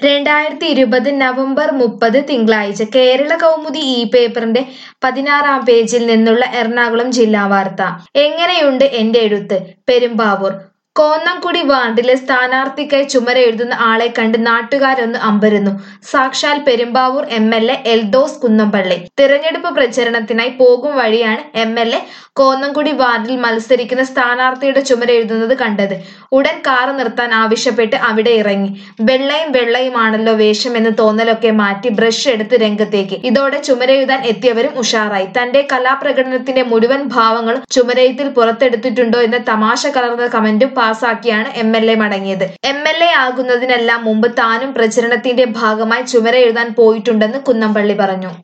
രണ്ടായിരത്തി ഇരുപത് നവംബർ മുപ്പത് തിങ്കളാഴ്ച കേരള കൗമുദി ഈ പേപ്പറിന്റെ പതിനാറാം പേജിൽ നിന്നുള്ള എറണാകുളം ജില്ലാ വാർത്ത എങ്ങനെയുണ്ട് എന്റെ എഴുത്ത് പെരുമ്പാവൂർ കോന്നംകുടി വാർഡിലെ സ്ഥാനാർത്ഥിക്കായി ചുമരെഴുതുന്ന ആളെ കണ്ട് നാട്ടുകാരൊന്ന് അമ്പരുന്നു സാക്ഷാൽ Perumbavoor M L A Eldhose Kunnappilly തിരഞ്ഞെടുപ്പ് പ്രചരണത്തിനായി പോകും വഴിയാണ് എം എൽ എ കോന്നംകുടി വാർഡിൽ മത്സരിക്കുന്ന സ്ഥാനാർത്ഥിയുടെ ചുമരെഴുതുന്നത് കണ്ടത് ഉടൻ കാറ് നിർത്താൻ ആവശ്യപ്പെട്ട് അവിടെ ഇറങ്ങി വെള്ളയും വെള്ളയുമാണല്ലോ വേഷം എന്ന് തോന്നലൊക്കെ മാറ്റി ബ്രഷ് എടുത്ത് രംഗത്തേക്ക് ഇതോടെ ചുമരെഴുതാൻ എത്തിയവരും ഉഷാറായി തന്റെ കലാപ്രകടനത്തിന്റെ മുഴുവൻ ഭാവങ്ങളും ചുമരെഴുത്തിൽ പുറത്തെടുത്തിട്ടുണ്ടോ എന്ന തമാശ കലർന്ന കമന്റും പാസാക്കിയാണ് എം എൽ എ മടങ്ങിയത് എം എൽ എ ആകുന്നതിനെല്ലാം മുമ്പ് താനും പ്രചരണത്തിന്റെ ഭാഗമായി ചുമരെഴുതാൻ പോയിട്ടുണ്ടെന്ന് കുന്നംപള്ളി പറഞ്ഞു